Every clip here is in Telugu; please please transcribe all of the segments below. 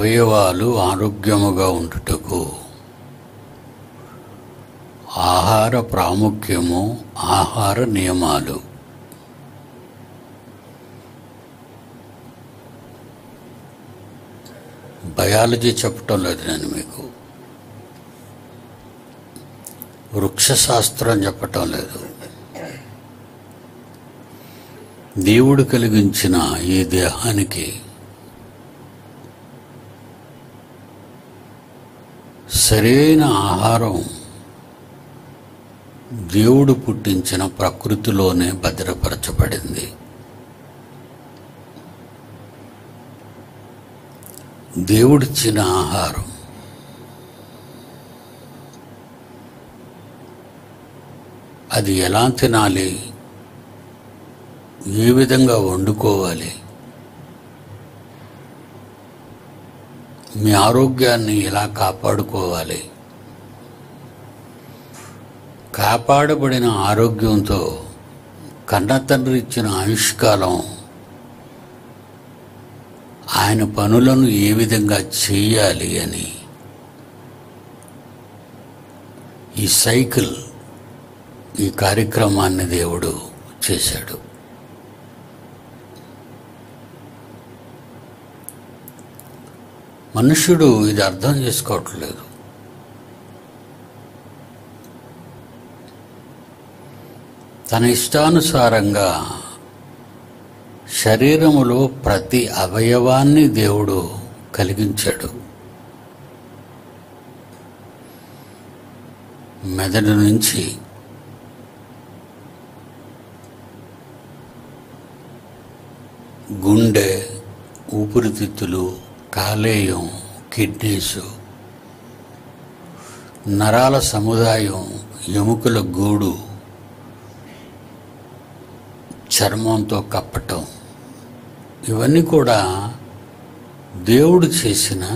అవయవాలు ఆరోగ్యముగా ఉండుటకు ఆహార ప్రాముఖ్యము ఆహార నియమాలు బయాలజీ చెప్పటం లేదు నేను మీకు వృక్షశాస్త్రం చెప్పటం లేదు దేవుడు కలిగించిన ఈ దేహానికి సరైన ఆహారం దేవుడు పుట్టించిన ప్రకృతిలోనే భద్రపరచబడింది దేవుడిచ్చిన ఆహారం అది ఎలా తినాలి ఏ విధంగా వండుకోవాలి మీ ఆరోగ్యాన్ని ఎలా కాపాడుకోవాలి కాపాడబడిన ఆరోగ్యంతో కన్నతండ్రి ఇచ్చిన ఆయుష్కాలం ఆయన పనులను ఏ విధంగా చేయాలి అని ఈ సైకిల్ ఈ కార్యక్రమాన్ని దేవుడు చేశాడు మనుష్యుడు ఇది అర్థం చేసుకోవట్లేదు తన ఇష్టానుసారంగా శరీరములో ప్రతి అవయవాన్ని దేవుడు కలిగించాడు మెదడు నుంచి గుండె ఊపిరితిత్తులు కాలేయం కిడ్నీస్ నరాల సముదాయం ఎముకల గూడు చర్మంతో కప్పటం ఇవన్నీ కూడా దేవుడు చేసిన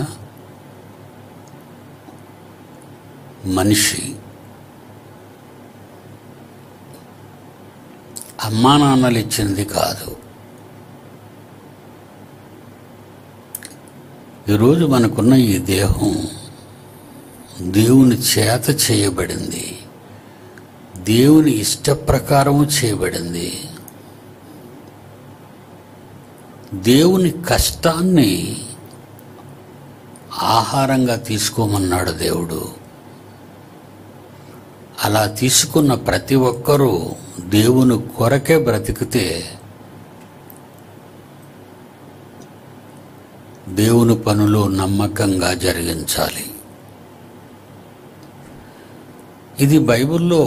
మనిషి అమ్మా నాన్నలు ఇచ్చినది కాదు ఈరోజు మనకున్న ఈ దేహం దేవుని చేత చేయబడింది దేవుని ఇష్ట ప్రకారము చేయబడింది దేవుని కష్టాన్ని ఆహారంగా తీసుకోమన్నాడు దేవుడు అలా తీసుకున్న ప్రతి ఒక్కరూ దేవుని కొరకే బ్రతికితే దేవుని పనులు నమ్మకంగా జరిగించాలి ఇది బైబిల్లో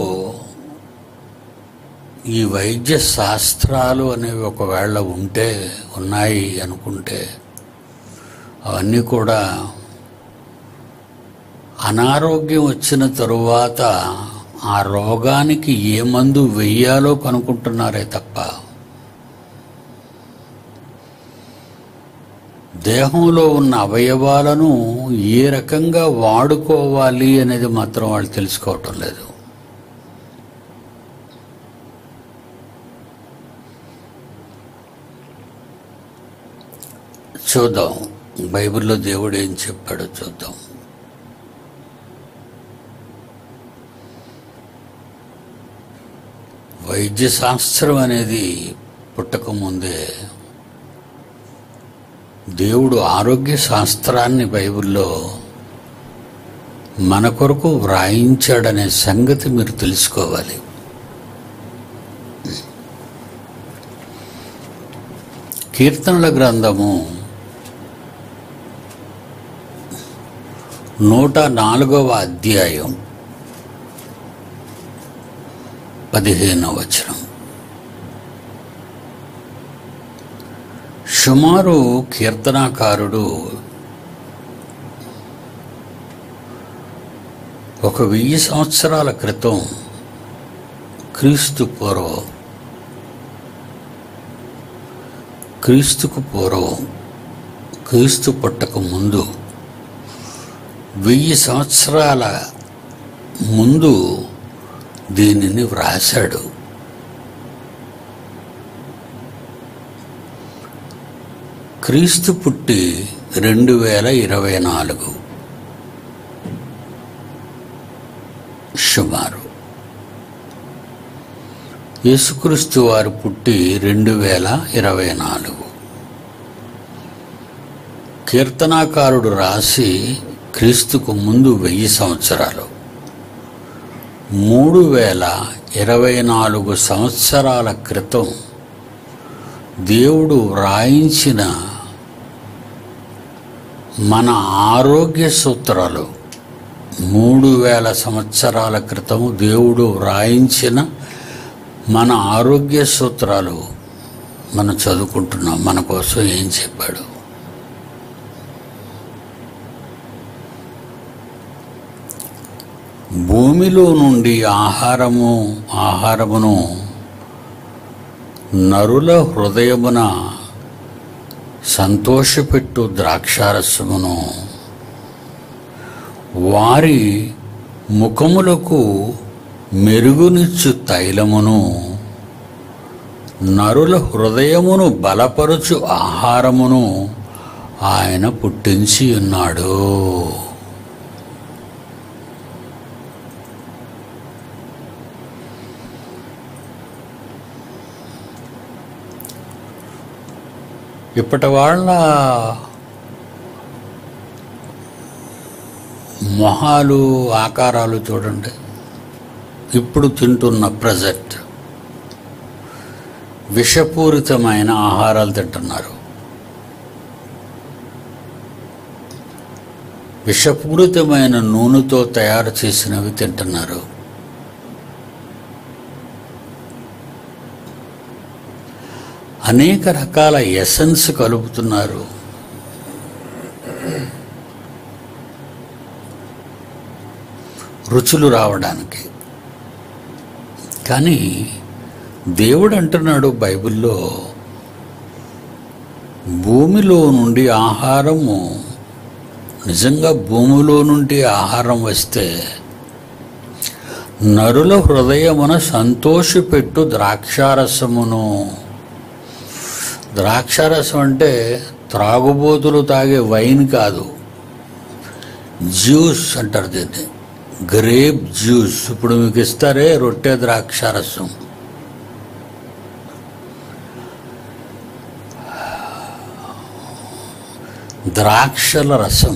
ఈ వైద్య శాస్త్రాలు అనేవి ఒకవేళ ఉంటే ఉన్నాయి అనుకుంటే అవన్నీ కూడా అనారోగ్యం వచ్చిన తరువాత ఆ రోగానికి ఏ మందు వెయ్యాలో కనుక్కుంటున్నారే తప్ప దేహంలో ఉన్న అవయవాలను ఏ రకంగా వాడుకోవాలి అనేది మాత్రం వాళ్ళు తెలుసుకోవటం లేదు చూద్దాం బైబిల్లో దేవుడు ఏం చెప్పాడో చూద్దాం వైద్య శాస్త్రం అనేది పుట్టకముందే దేవుడు ఆరోగ్య శాస్త్రాన్ని బైబిల్లో మన కొరకు వ్రాయించాడనే సంగతి మీరు తెలుసుకోవాలి కీర్తనల గ్రంథము నూట నాలుగవ అధ్యాయం పదిహేనవ వచనం సుమారు కీర్తనాకారుడు ఒక వెయ్యి సంవత్సరాల క్రితం క్రీస్తు పూర్వం క్రీస్తుకు పూర్వం క్రీస్తు పుట్టక ముందు వెయ్యి సంవత్సరాల ముందు దీనిని వ్రాశాడు క్రీస్తు పుట్టి రెండు వేల ఇరవై నాలుగు సుమారు యేసుక్రీస్తు వారు పుట్టి రెండు వేల ఇరవై నాలుగు కీర్తనాకారుడు రాసి క్రీస్తుకు ముందు వెయ్యి సంవత్సరాలు మూడు వేల ఇరవై నాలుగు సంవత్సరాల క్రితం దేవుడు వ్రాయించిన మన ఆరోగ్య సూత్రాలు మూడు వేల సంవత్సరాల క్రితం దేవుడు వ్రాయించిన మన ఆరోగ్య సూత్రాలు మనం చదువుకుంటున్నాం మన కోసం ఏం చెప్పాడు భూమిలో నుండి ఆహారము ఆహారమును నరుల హృదయమున సంతోషపెట్టు ద్రాక్షారసమును వారి ముఖములకు మెరుగునిచ్చు తైలమును నరుల హృదయమును బలపరుచు ఆహారమును ఆయన పుట్టించి ఉన్నాడు ఇప్పటి వాళ్ళ మొహాలు ఆకారాలు చూడండి ఇప్పుడు తింటున్న ప్రజెంట్ విషపూరితమైన ఆహారాలు తింటున్నారు విషపూరితమైన నూనెతో తయారు చేసినవి తింటున్నారు అనేక రకాల ఎసెన్స్ కలుపుతున్నారు రుచులు రావడానికి కానీ దేవుడు అంటున్నాడు బైబిల్లో భూమిలో నుండి ఆహారము నిజంగా భూమిలో నుండి ఆహారం వస్తే నరుల హృదయమున సంతోషపెట్టు ద్రాక్షారసమును ద్రాక్షారసం అంటే త్రాగుబోతులు తాగే వైన్ కాదు జ్యూస్ అంటారు దీన్ని గ్రేప్ జ్యూస్ ఇప్పుడు మీకు ఇస్తారే రొట్టె ద్రాక్షారసం ద్రాక్షల రసం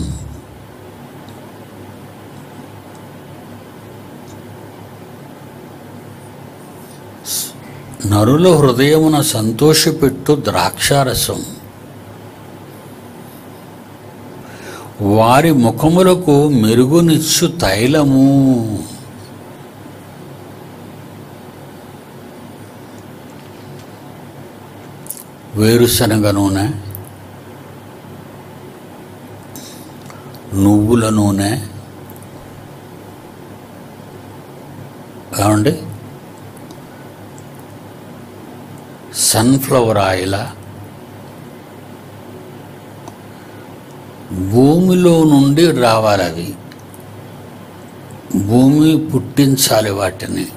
నరుల హృదయమున సంతోషపెట్టు ద్రాక్షారసం వారి ముఖములకు మెరుగునిచ్చు తైలము వేరుశనగ నూనె నువ్వుల నూనె ఏమండి సన్ఫ్లవర్ ఆయిల్ భూమిలో నుండి రావాలి అవి భూమి పుట్టించాలి వాటిని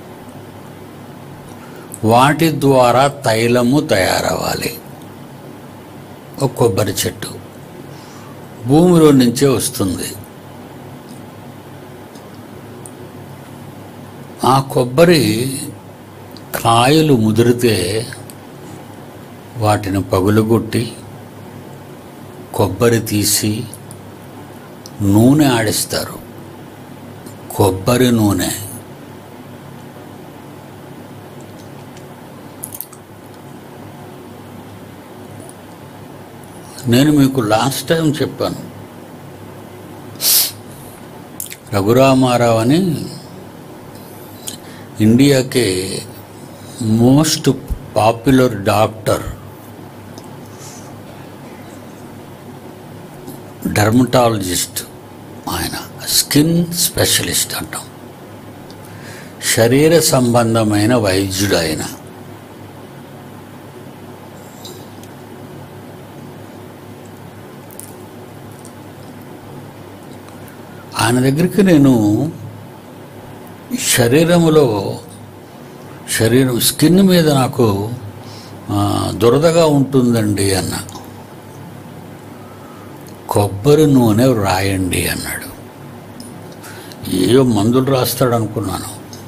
వాటి ద్వారా తైలము తయారవ్వాలి ఒక కొబ్బరి చెట్టు భూమిలో నుంచే వస్తుంది ఆ కొబ్బరి కాయలు ముదిరితే వాటిని పగులుగొట్టి కొబ్బరి తీసి నూనె ఆడిస్తారు కొబ్బరి నూనె నేను మీకు లాస్ట్ టైం చెప్పాను రఘురామారావు అని ఇండియాకే మోస్ట్ పాపులర్ డాక్టర్ డర్మటాలజిస్ట్ ఆయన స్కిన్ స్పెషలిస్ట్ అంటాం శరీర సంబంధమైన వైద్యుడు ఆయన ఆయన దగ్గరికి నేను శరీరములో శరీరం స్కిన్ మీద నాకు ఆ, దురదగా ఉంటుందండి అన్న కొబ్బరి నూనె రాయండి అన్నాడు ఏయో మందులు రాస్తాడు అనుకున్నాను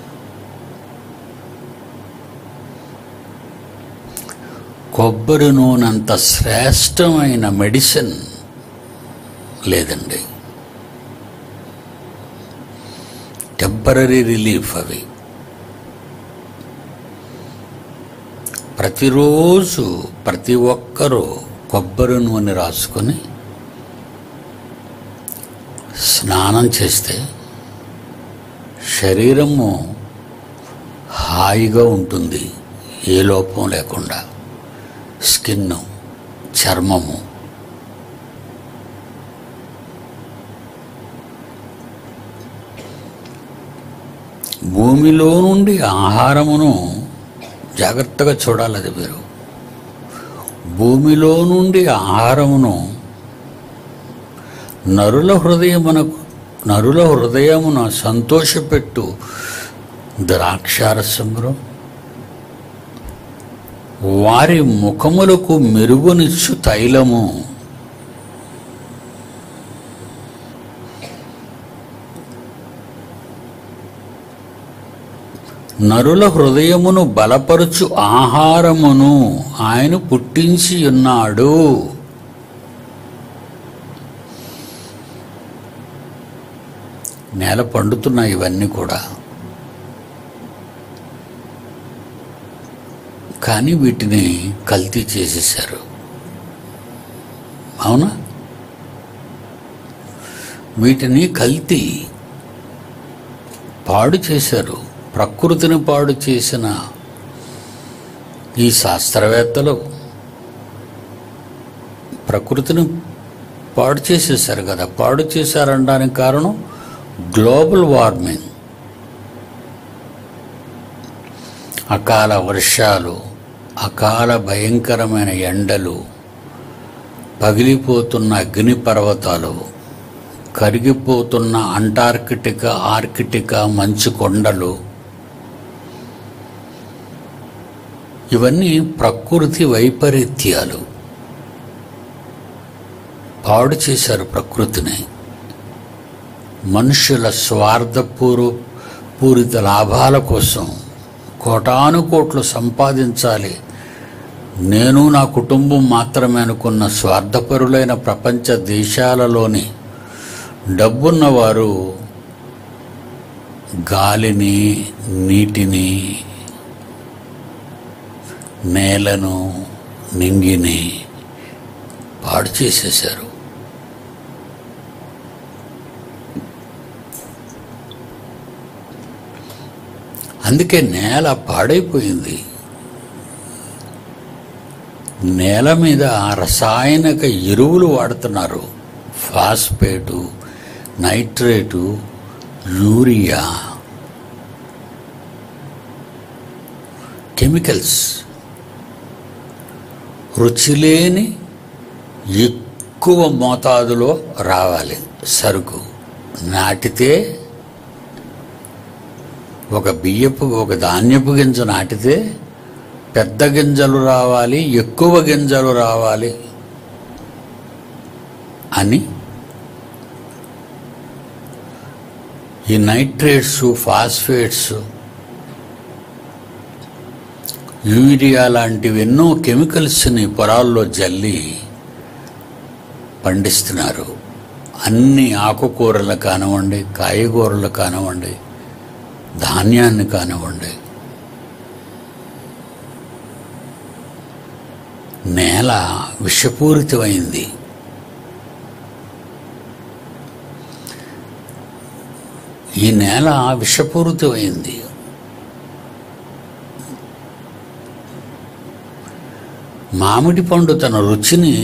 కొబ్బరి నూనె అంత శ్రేష్టమైన మెడిసిన్ లేదండి టెంపరీ రిలీఫ్ అవి ప్రతిరోజు ప్రతి ఒక్కరూ కొబ్బరి నూనె రాసుకొని స్నానం చేస్తే శరీరము హాయిగా ఉంటుంది ఏ లోపం లేకుండా స్కిన్ చర్మము భూమిలో నుండి ఆహారమును జాగ్రత్తగా చూడాలి అది మీరు భూమిలో నుండి ఆహారమును నరుల హృదయమునకు నరుల హృదయమున సంతోషపెట్టు ద్రాక్షారసమును వారి ముఖములకు మెరుగునిచ్చు తైలము నరుల హృదయమును బలపరుచు ఆహారమును ఆయన పుట్టించి ఉన్నాడు నేల పండుతున్నాయి ఇవన్నీ కూడా కానీ వీటిని కల్తీ చేసేసారు అవునా వీటిని కల్తీ పాడు చేశారు ప్రకృతిని పాడు చేసిన ఈ శాస్త్రవేత్తలు ప్రకృతిని పాడు చేసేసారు కదా పాడు చేశారనడానికి కారణం గ్లోబల్ వార్మింగ్ అకాల వర్షాలు అకాల భయంకరమైన ఎండలు పగిలిపోతున్న అగ్ని పర్వతాలు కరిగిపోతున్న అంటార్కిటికా ఆర్కిటికా మంచు కొండలు ఇవన్నీ ప్రకృతి వైపరీత్యాలు పాడు చేశారు ప్రకృతిని మనుషుల స్వార్థపూర్వ పూరిత లాభాల కోసం కోటాను కోట్లు సంపాదించాలి నేను నా కుటుంబం మాత్రమే అనుకున్న స్వార్థపరులైన ప్రపంచ దేశాలలోని డబ్బున్నవారు గాలిని నీటిని నేలను నింగిని పాడు చేసేశారు అందుకే నేల పాడైపోయింది నేల మీద రసాయనిక ఎరువులు వాడుతున్నారు ఫాస్ఫేటు నైట్రేటు యూరియా కెమికల్స్ రుచిలేని ఎక్కువ మోతాదులో రావాలి సరుకు నాటితే ఒక బియ్యపు ఒక ధాన్యపు గింజ నాటితే పెద్ద గింజలు రావాలి ఎక్కువ గింజలు రావాలి అని ఈ నైట్రేట్స్ ఫాస్ఫేట్స్ యూరియా లాంటివి ఎన్నో కెమికల్స్ని పొలాల్లో జల్లి పండిస్తున్నారు అన్ని ఆకుకూరలు కానివ్వండి కాయగూరలు కానివ్వండి ధాన్యాన్ని కానివ్వండి నేల విషపూరితమైంది ఈ నేల విషపూరితమైంది మామిడి పండు తన రుచిని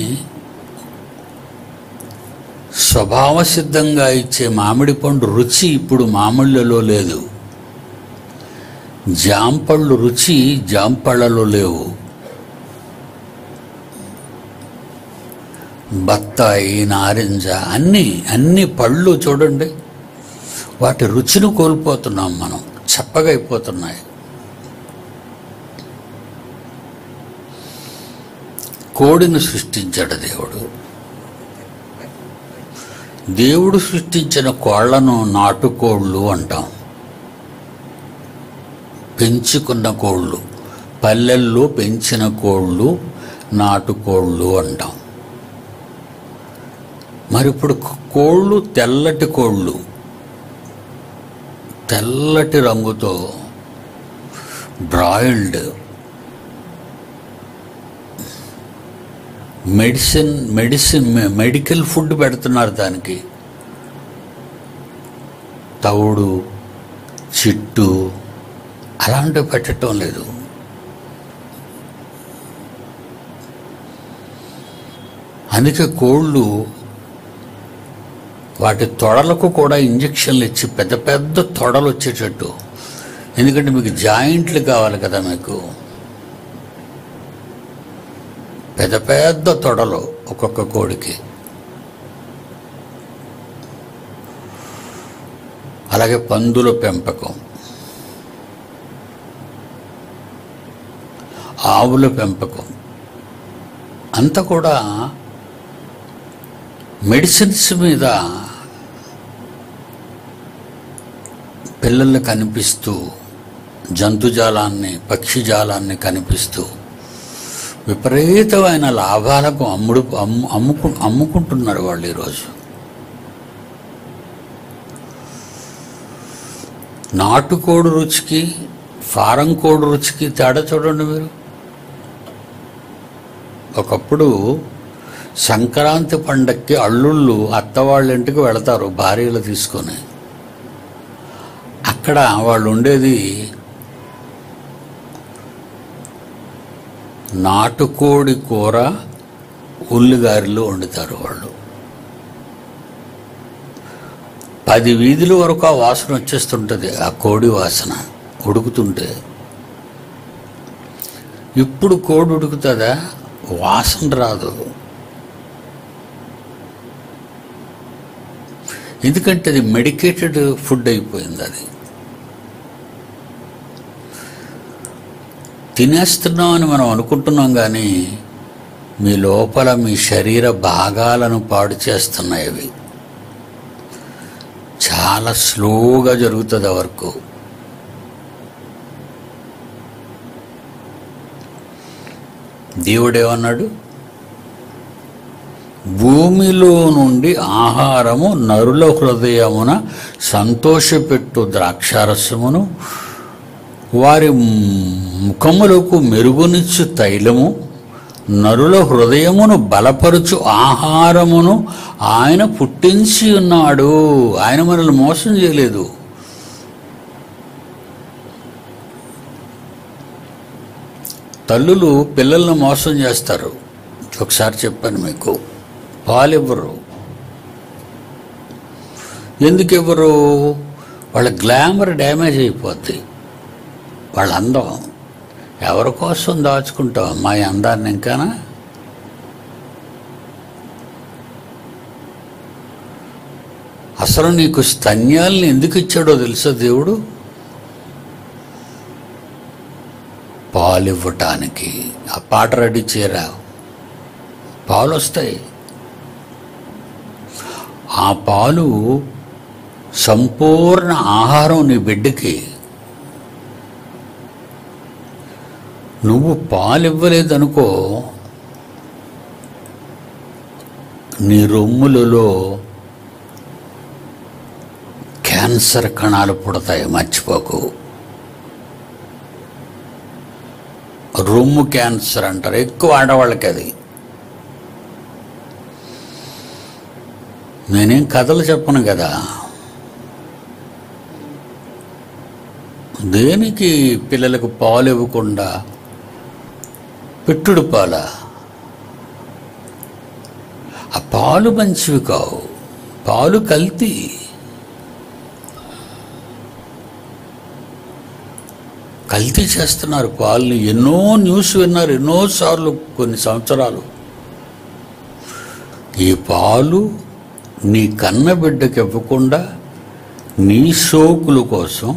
స్వభావ సిద్ధంగా ఇచ్చే మామిడి పండు రుచి ఇప్పుడు మామిళ్ళలో లేదు జాంపళ్ళు రుచి జాంపళ్ళలో లేవు బత్తాయి నారింజ అన్ని అన్ని పళ్ళు చూడండి వాటి రుచిని కోల్పోతున్నాం మనం చప్పగా అయిపోతున్నాయి కోడిని సృష్టించాడు దేవుడు దేవుడు సృష్టించిన కోళ్లను నాటుకోళ్ళు అంటాం పెంచుకున్న కోళ్ళు పల్లెల్లో పెంచిన కోళ్ళు నాటుకోళ్ళు అంటాం మరి ఇప్పుడు కోళ్ళు తెల్లటి కోళ్ళు తెల్లటి రంగుతో broiled medicine medicine medical food పెడుతున్నారు దానికి తవుడు చిట్టు అలాంటివి పెట్టడం లేదు అందుకే కోళ్ళు వాటి తొడలకు కూడా ఇంజక్షన్లు ఇచ్చి పెద్ద పెద్ద తొడలు వచ్చేటట్టు ఎందుకంటే మీకు జాయింట్లు కావాలి కదా మీకు పెద్ద పెద్ద తొడలు ఒక్కొక్క కోడికి అలాగే పందుల పెంపకం ఆవుల పెంపకం అంతా కూడా మెడిసిన్స్ మీద పిల్లల్ని కనిపిస్తూ జంతుజాలాన్ని పక్షిజాలాన్ని కనిపిస్తూ విపరీతమైన లాభాలకు అమ్ముడు అమ్ము అమ్ముకు అమ్ముకుంటున్నారు వాళ్ళు ఈరోజు నాటుకోడి రుచికి ఫారం కోడి రుచికి తేడా చూడండి మీరు ఒకప్పుడు సంక్రాంతి పండక్కి అల్లుళ్ళు అత్తవాళ్ళ ఇంటికి వెళతారు భార్యలు తీసుకొని అక్కడ వాళ్ళు ఉండేది నాటుకోడి కూర ఉల్లిగారెలు వండుతారు వాళ్ళు పది వీధుల వరకు ఆ వాసన వచ్చేస్తుంటుంది ఆ కోడి వాసన ఉడుకుతుంటే ఇప్పుడు కోడి ఉడుకుతుందా వాసన రాదు ఎందుకంటే అది మెడికేటెడ్ ఫుడ్ అయిపోయింది అది తినేస్తున్నాం అని మనం అనుకుంటున్నాం కానీ మీ లోపల మీ శరీర భాగాలను పాడు చేస్తున్నాయి అవి చాలా స్లోగా జరుగుతుంది ఆ వర్క్ దేవుడేమన్నాడు భూమిలో నుండి ఆహారము నరుల హృదయమున సంతోషపెట్టు ద్రాక్షారసమును వారి ముఖములకు మెరుగునిచ్చు తైలము నరుల హృదయమును బలపరుచు ఆహారమును ఆయన పుట్టించి ఉన్నాడు ఆయన మనల్ని మోసం చేయలేదు తల్లులు పిల్లల్ని మోసం చేస్తారు ఒకసారి చెప్పాను మీకు పాలు ఇవ్వరు ఎందుకు ఇవ్వరు వాళ్ళ గ్లామర్ డ్యామేజ్ అయిపోద్ది వాళ్ళ అందం ఎవరి కోసం దాచుకుంటావు అమ్మాయి అందాన్ని ఇంకానా అసలు నీకు స్తన్యాల్ని ఎందుకు ఇచ్చాడో తెలుసా దేవుడు పాలు ఇవ్వటానికి ఆ పాట రెడీ చేయరా పాలు వస్తాయి ఆ పాలు సంపూర్ణ ఆహారం నీ బిడ్డకి నువ్వు పాలు ఇవ్వలేదనుకో నీ రొమ్ములలో క్యాన్సర్ కణాలు పుడతాయి మర్చిపోకు రొమ్ము క్యాన్సర్ అంటారు ఎక్కువ ఆడవాళ్ళకి అది నేనేం కథలు చెప్పను కదా దేనికి పిల్లలకు పాలు ఇవ్వకుండా పెట్టుడు పాల ఆ పాలు మంచివి కావు పాలు కల్తీ కల్తీ చేస్తున్నారు పాలని ఎన్నో న్యూస్ విన్నారు ఎన్నోసార్లు కొన్ని సంవత్సరాలు ఈ పాలు నీ కన్న బిడ్డకి ఇవ్వకుండా నీ సోకుల కోసం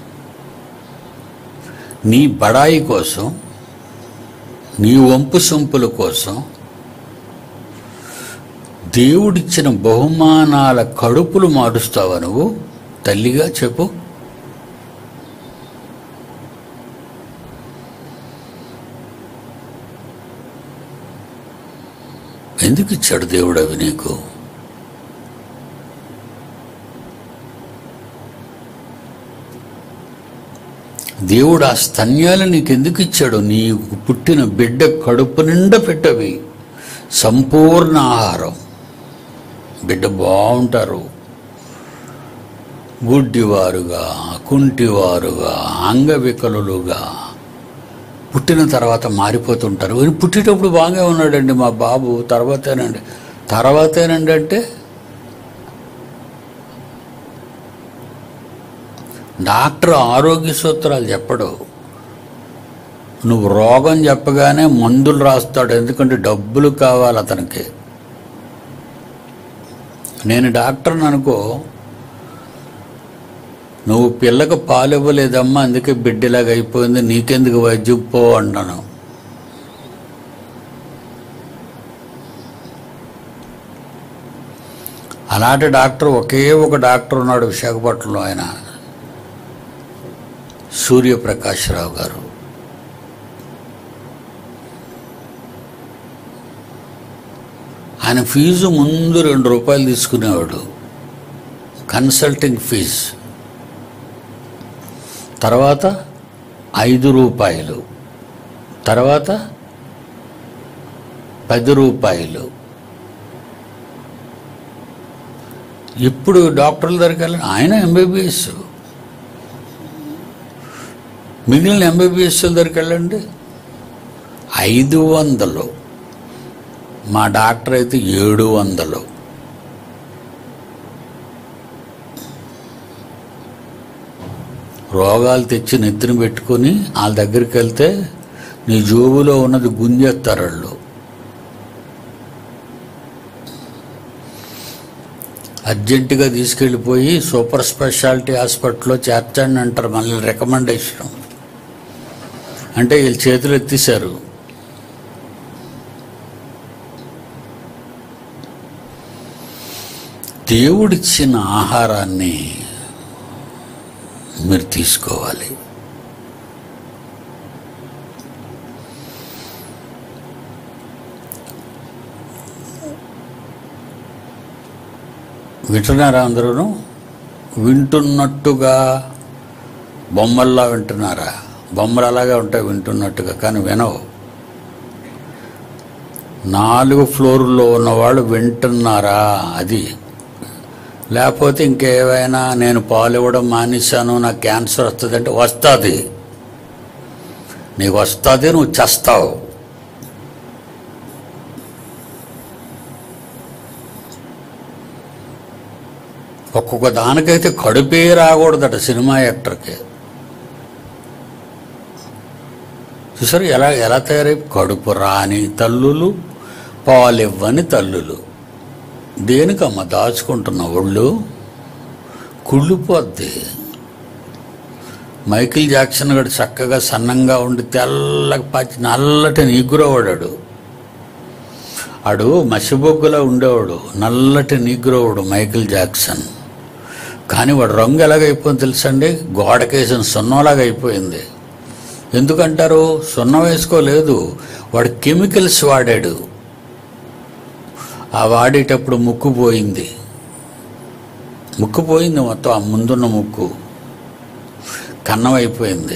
నీ బడాయి కోసం నీ వంపు సొంపుల కోసం దేవుడిచ్చిన బహుమానాల కడుపులు మారుస్తావా నువ్వు తల్లిగా చెప్పు ఎందుకు ఇచ్చాడు దేవుడు అవి నీకు దేవుడు ఆ స్తన్యాలు నీకు ఎందుకు ఇచ్చాడు నీకు పుట్టిన బిడ్డ కడుపు నిండా పెట్టవి సంపూర్ణ ఆహారం బిడ్డ బాగుంటారు గుడ్డివారుగా కుంటివారుగా అంగవికలుగా పుట్టిన తర్వాత మారిపోతుంటారు వీడు పుట్టేటప్పుడు బాగా ఉన్నాడండి మా బాబు తర్వాతేనండి తర్వాతేనండి అంటే డాక్టర్ ఆరోగ్య సూత్రాలు చెప్పడు నువ్వు రోగం చెప్పగానే మందులు రాస్తాడు ఎందుకంటే డబ్బులు కావాలి అతనికి నేను డాక్టర్ని అనుకో నువ్వు పిల్లకు పాలు ఇవ్వలేదమ్మా అందుకే బిడ్డలాగా అయిపోయింది నీకెందుకు వైద్యం పో అన్నాను అలాంటి డాక్టర్ ఒకే ఒక డాక్టర్ ఉన్నాడు విశాఖపట్నంలో ఆయన సూర్యప్రకాశ్రావు గారు ఆయన ఫీజు ముందు రెండు రూపాయలు తీసుకునేవాడు కన్సల్టింగ్ ఫీజు తర్వాత ఐదు రూపాయలు తర్వాత పది రూపాయలు ఇప్పుడు డాక్టర్ల దగ్గరికి వెళ్ళి ఆయన ఎంబీబీఎస్ మిగిలిన ఎంబీబీఎస్ దగ్గరికి వెళ్ళండి ఐదు వందలు మా డాక్టర్ అయితే ఏడు వందలు రోగాలు తెచ్చి నెత్తిన పెట్టుకొని వాళ్ళ దగ్గరికి వెళ్తే నీ జోబులో ఉన్నది గుంజేస్తారు వాళ్ళు అర్జెంటుగా తీసుకెళ్ళిపోయి సూపర్ స్పెషాలిటీ హాస్పిటల్లో చేర్చండి అంటారు మళ్ళీ రికమెండేషన్ అంటే వీళ్ళు చేతులు ఎత్తేసారు దేవుడిచ్చిన ఆహారాన్ని మీరు తీసుకోవాలి వింటున్నారా అందరూ వింటున్నట్టుగా బొమ్మల్లా వింటున్నారా బొమ్మలు అలాగే ఉంటాయి వింటున్నట్టుగా కానీ వినవు నాలుగు ఫ్లోర్లో ఉన్నవాళ్ళు వింటున్నారా అది లేకపోతే ఇంకేమైనా నేను పాలు ఇవ్వడం మానేశాను నాకు క్యాన్సర్ వస్తుంది అంటే వస్తుంది నీకు వస్తుంది నువ్వు చస్తావు ఒక్కొక్క దానికైతే కడుపే రాకూడదట సినిమా యాక్టర్కి చూసారు ఎలా ఎలా తయారై కడుపు రాని తల్లులు పాలివ్వని తల్లులు దేనికమ్మ దాచుకుంటున్న ఒళ్ళు కుళ్ళిపోద్ది మైకిల్ జాక్సన్ గడు చక్కగా సన్నంగా ఉండి తెల్లగా పచ్చి నల్లటి నీగ్రోవాడాడు ఆడు మసిబొగ్గులా ఉండేవాడు నల్లటి నీగ్రోవుడు మైకిల్ జాక్సన్ కానీ వాడు రంగు ఎలాగైపోయింది తెలుసండి గోడకేసిన సున్నంలాగా అయిపోయింది ఎందుకంటారు సున్నం వేసుకోలేదు వాడు కెమికల్స్ వాడాడు ఆ వాడేటప్పుడు ముక్కు పోయింది ముక్కు పోయింది మొత్తం ఆ ముందున్న ముక్కు కన్నం అయిపోయింది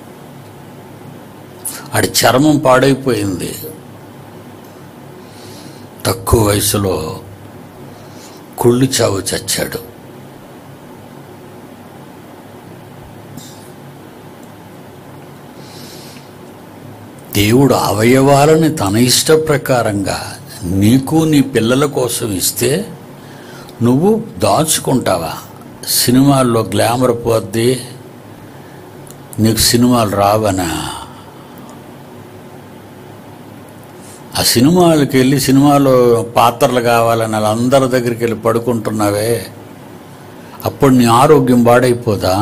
ఆడి చర్మం పాడైపోయింది తక్కువ వయసులో కుళ్ళు చావు చచ్చాడు దేవుడు అవయవాలని తన ఇష్ట ప్రకారంగా నీకు నీ పిల్లల కోసం ఇస్తే నువ్వు దాచుకుంటావా సినిమాల్లో గ్లామర్ పోద్ది నీకు సినిమాలు రావనా ఆ సినిమాలకు వెళ్ళి సినిమాలో పాత్రలు కావాలని వాళ్ళందరి దగ్గరికి వెళ్ళి పడుకుంటున్నావే అప్పుడు నీ ఆరోగ్యం పాడైపోదా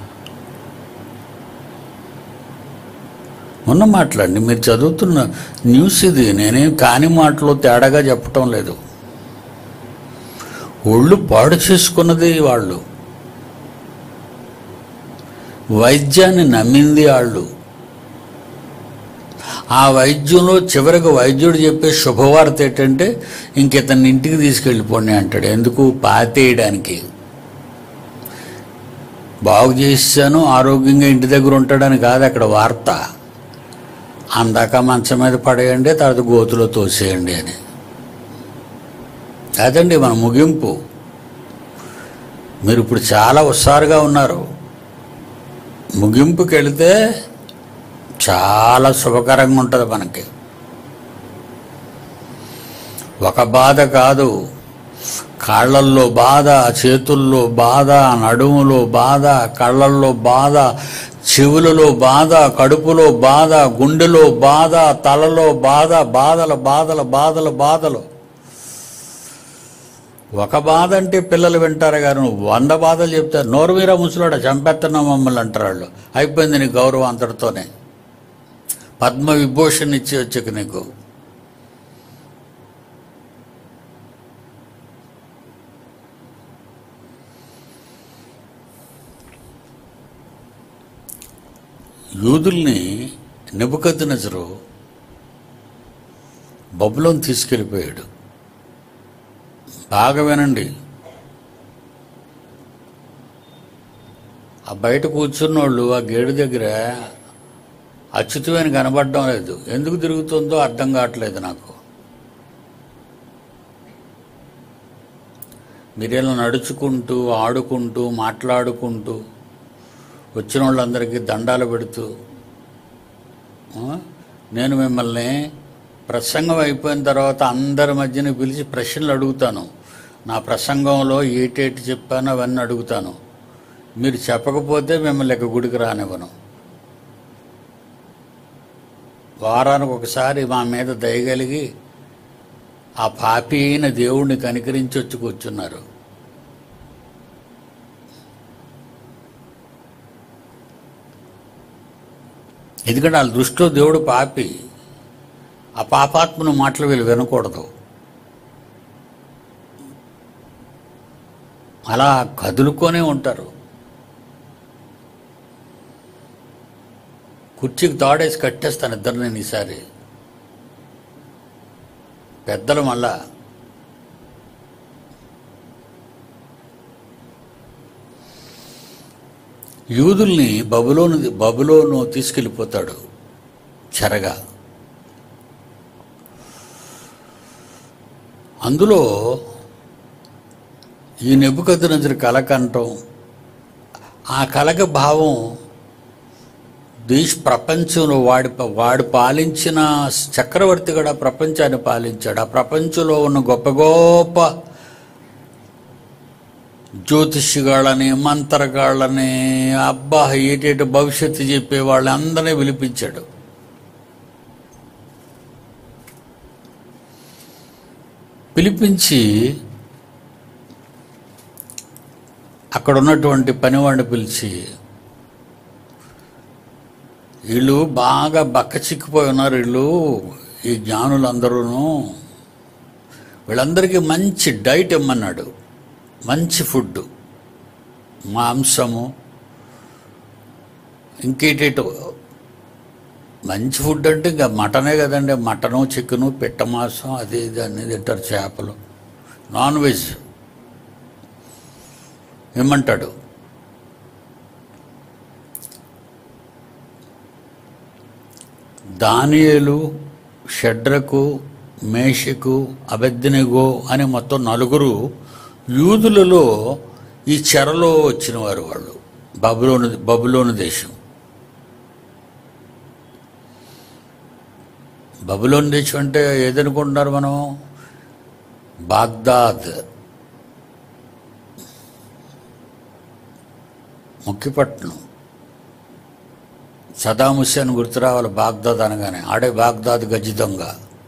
ఉన్న మాట్లాడండి మీరు చదువుతున్న న్యూస్ ఇది నేనేం కాని మాటలో తేడాగా చెప్పటం లేదు ఒళ్ళు పాడు చేసుకున్నది వాళ్ళు వైద్యాన్ని నమ్మింది వాళ్ళు ఆ వైద్యంలో చివరికి వైద్యుడు చెప్పే శుభవార్త ఏంటంటే ఇంకితన్ని ఇంటికి తీసుకెళ్ళిపోండి అంటాడు ఎందుకు పాతేయడానికి బాగు చేశాను ఆరోగ్యంగా ఇంటి దగ్గర ఉంటాడని కాదు అక్కడ వార్త అందాక మంచం మీద పడేయండి తర్వాత గోతులో తోసేయండి అని అదండి మన ముగింపు మీరు ఇప్పుడు చాలా హుషారుగా ఉన్నారు ముగింపుకి వెళితే చాలా శుభకరంగా ఉంటుంది మనకి ఒక బాధ కాదు కాళ్ళల్లో బాధ చేతుల్లో బాధ నడుములో బాధ కళ్ళల్లో బాధ చెవులలో బాధ కడుపులో బాధ గుండెలో బాధ తలలో బాధ బాధల బాధల బాధల బాధలు ఒక బాధ అంటే పిల్లలు వింటారు గారు నువ్వు వంద బాధలు చెప్తారు నోరు మీరా ముసలాడ చంపేస్తున్నావు మమ్మల్ని అంటారు వాళ్ళు అయిపోయింది నీ గౌరవం అంతటితోనే పద్మ విభూషణ్ ఇచ్చి వచ్చాక నీకు యూదుల్ని నెబుకద్దు నజరు బబులోని తీసుకెళ్ళిపోయాడు బాగా వినండి ఆ బయట కూర్చున్న వాళ్ళు ఆ గేడు దగ్గర అచ్యుతమైన కనబడడం లేదు ఎందుకు తిరుగుతుందో అర్థం కావట్లేదు నాకు మీరేలా నడుచుకుంటూ ఆడుకుంటూ మాట్లాడుకుంటూ వచ్చిన వాళ్ళందరికీ దండాలు పెడుతూ ఆ, నేను మిమ్మల్ని ప్రసంగం అయిపోయిన తర్వాత అందరి మధ్యన పిలిచి ప్రశ్నలు అడుగుతాను నా ప్రసంగంలో ఏటేటి చెప్పానో అవన్నీ అడుగుతాను మీరు చెప్పకపోతే మిమ్మల్ని ఇక గుడికి రానివ్వను వారానికి ఒకసారి మా మీద దయగలిగి ఆ పాపి అయిన దేవుణ్ణి కనికరించి వచ్చి కూర్చున్నారు ఎందుకంటే వాళ్ళ దృష్టిలో దేవుడు పాపి ఆ పాపాత్మను మాటలు వీళ్ళు వినకూడదు అలా కదులుకొనే ఉంటారు కుర్చీకి తాడేసి కట్టేస్తాను ఇద్దరు నేను ఈసారి పెద్దలు మళ్ళా యూదుల్ని బబులోను బబులోను తీసుకెళ్ళిపోతాడు చెరగా అందులో ఈ నెబ్బుకద్దు కళ కంటం ఆ కలగ భావం దేశ ప్రపంచంలో వాడి వాడు పాలించిన చక్రవర్తి కూడా ప్రపంచాన్ని పాలించాడు ఆ ప్రపంచంలో ఉన్న గొప్ప గొప్ప జ్యోతిష్యగాళ్ళని మంత్రగాళ్ళని అబ్బా ఏటేటి భవిష్యత్తు చెప్పే వాళ్ళని అందరినీ పిలిపించాడు పిలిపించి అక్కడ ఉన్నటువంటి పనివాడిని పిలిచి వీళ్ళు బాగా బక్క చిక్కిపోయి ఉన్నారు వీళ్ళు ఈ జ్ఞానులందరూ వీళ్ళందరికీ మంచి డైట్ ఇమ్మన్నాడు మంచి ఫుడ్ మాంసము ఇంకేటేటో మంచి ఫుడ్ అంటే ఇంకా మటనే కదండి మటను చికెను పిట్ట మాంసం అది ఇది అన్ని తింటారు చేపలు నాన్ వెజ్ ఇమ్మంటాడు దానియేలు షడ్రకు మేషకు అబెద్దెనిగో అని మొత్తం నలుగురు యూదులలో ఈ చెరలో వచ్చిన వారు వాళ్ళు బబులోను బబులోను దేశం బబులోను దేశం అంటే ఏదనుకుంటున్నారు మనం బాగ్దాద్ ముఖ్యపట్నం సదాం హుస్సేన్ గుర్తు రావాలి బాగ్దాద్ అనగానే ఆడే బాగ్దాద్ గజ్జి దొంగ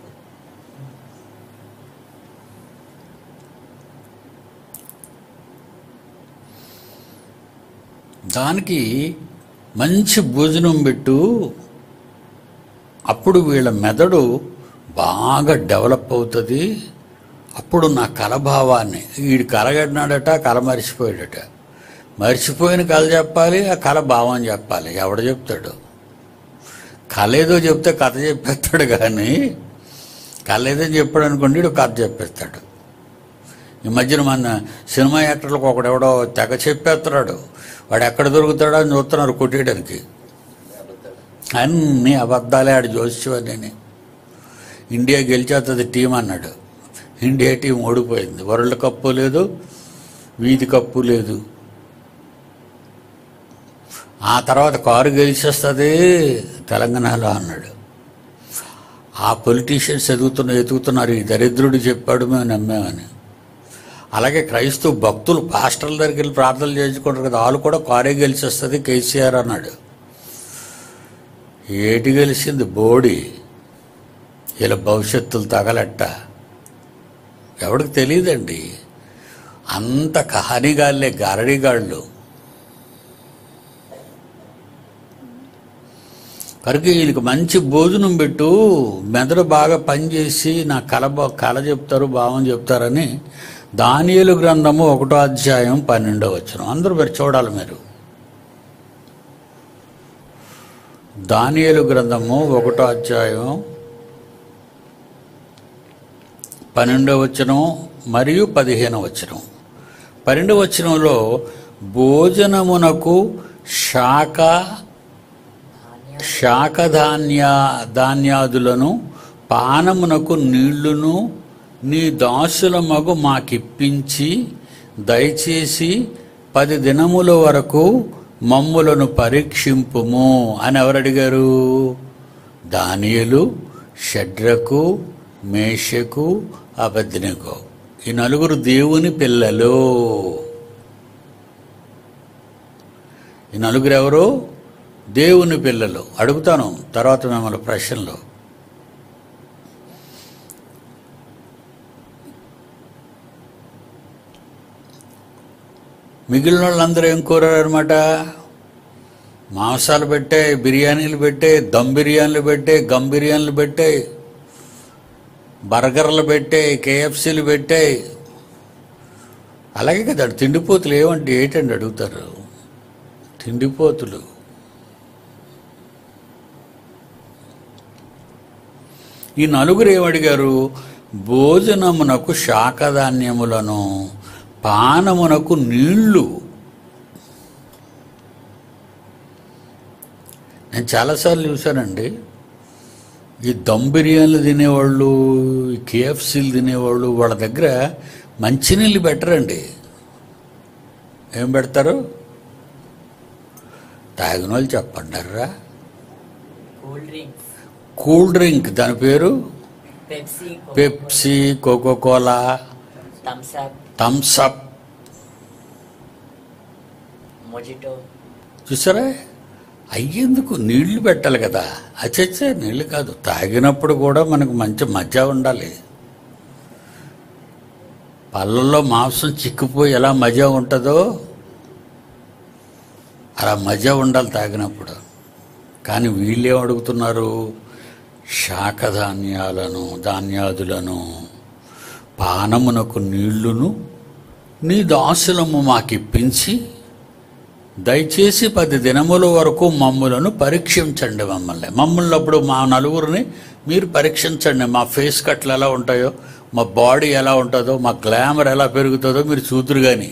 దానికి మంచి భోజనం పెట్టు అప్పుడు వీళ్ళ మెదడు బాగా డెవలప్ అవుతుంది అప్పుడు నా కల భావాన్ని వీడు కలగడినాడట కల మర్చిపోయాడట మర్చిపోయిన కళ చెప్పాలి ఆ కళ భావం చెప్పాలి ఎవడు చెప్తాడు కళ ఏదో చెప్తే కథ చెప్పేస్తాడు కానీ కళ ఏదో చెప్పాడు అనుకోండి వీడు కథ చెప్పేస్తాడు ఈ మధ్యన మన సినిమా యాక్టర్లకు ఒకడెవడో తెగ చెప్పేస్తున్నాడు వాడు ఎక్కడ దొరుకుతాడో అని చూస్తున్నారు కొట్టేయడానికి అన్నీ అబద్ధాలే ఆడు జోస్యని ఇండియా గెలిచేస్తుంది టీం అన్నాడు ఇండియా టీం ఓడిపోయింది వరల్డ్ కప్పు లేదు వీధి కప్పు లేదు ఆ తర్వాత కారు గెలిచేస్తుంది తెలంగాణలో అన్నాడు ఆ పొలిటీషియన్స్ ఎదుగుతున్న ఎదుగుతున్నారు ఈ దరిద్రుడు చెప్పాడు మేము నమ్మామని అలాగే క్రైస్తవ భక్తులు పాస్టర్ల దగ్గరికి వెళ్ళి ప్రార్థనలు చేసుకుంటారు కదా వాళ్ళు కూడా కారే గెలిచేస్తుంది కేసీఆర్ అన్నాడు ఏటి గెలిచింది బోడి ఇలా భవిష్యత్తులు తగలట్ట ఎవడికి తెలియదండి అంత కహానిగాళ్ళే గారడిగాళ్ళు కనుక వీళ్ళకి మంచి భోజనం పెట్టు మెదడు బాగా పనిచేసి నా కళ బా- కళ చెప్తారు భావం చెప్తారని దానియేలు గ్రంథము ఒకటో అధ్యాయం పన్నెండో వచ్చిన అందరూ మీరు చూడాలి మీరు దానియేలు గ్రంథము ఒకటో అధ్యాయం పన్నెండో వచనం మరియు పదిహేనో వచనం పన్నెండో వచనంలో భోజనమునకు శాఖ శాఖధాన్య ధాన్యాదులను పానమునకు నీళ్లును నీ దాసుల మగు మాకిప్పించి దయచేసి పది దినముల వరకు మమ్ములను పరీక్షింపుము అని ఎవరు అడిగారు దానియలు షడ్రకు మేషకు అబద్ధినకు ఈ నలుగురు దేవుని పిల్లలు ఈ నలుగురు ఎవరు దేవుని పిల్లలు అడుగుతాను తర్వాత మిమ్మల్ని ప్రశ్నలు మిగిలిన వాళ్ళందరూ ఏం కోరారనమాట మాంసాలు పెట్టే బిర్యానీలు పెట్టే దమ్ బిర్యానీలు పెట్టే గమ్ బిర్యానీలు పెట్టే బర్గర్లు పెట్టే కేఎఫ్సీలు పెట్టే అలాగే కదా తిండిపోతులు ఏమంటే ఏంటండి అడుగుతారు తిండిపోతులు ఈ నలుగురు ఏమడిగారు భోజనమునకు శాకధాన్యములను పానమునకు నీళ్లు నేను చాలాసార్లు చూశానండి ఈ దమ్ బిర్యానీలు తినేవాళ్ళు ఈ కేఎఫ్సీలు తినేవాళ్ళు వాళ్ళ దగ్గర మంచినీళ్ళు పెట్టరండి ఏం పెడతారు తాగిన వాళ్ళు చెప్పండారా కూల్ డ్రింక్స్ కూల్ డ్రింక్ దాని పేరు Pepsi Pepsi Coca Cola Thums Up Thums Up mojito చూసారా అయ్యేందుకు నీళ్లు పెట్టాలి కదా అచ్చచ్చే నీళ్లు కాదు తాగినప్పుడు కూడా మనకు మంచి మజా ఉండాలి పళ్ళల్లో మాంసం చిక్కిపోయి ఎలా మజా ఉంటుందో అలా మజా ఉండాలి తాగినప్పుడు కానీ వీళ్ళేం అడుగుతున్నారు శాఖ ధాన్యాలను ధాన్యాదులను పానమునకు నీళ్లును నీ దాసులము మాకిప్పించి దయచేసి పది దినముల వరకు మమ్ములను పరీక్షించండి మమ్మల్ని మమ్మల్ని అప్పుడు మా నలుగురిని మీరు పరీక్షించండి మా ఫేస్ కట్లు ఎలా ఉంటాయో మా బాడీ ఎలా ఉంటుందో మా గ్లామర్ ఎలా పెరుగుతుందో మీరు చూతురు కానీ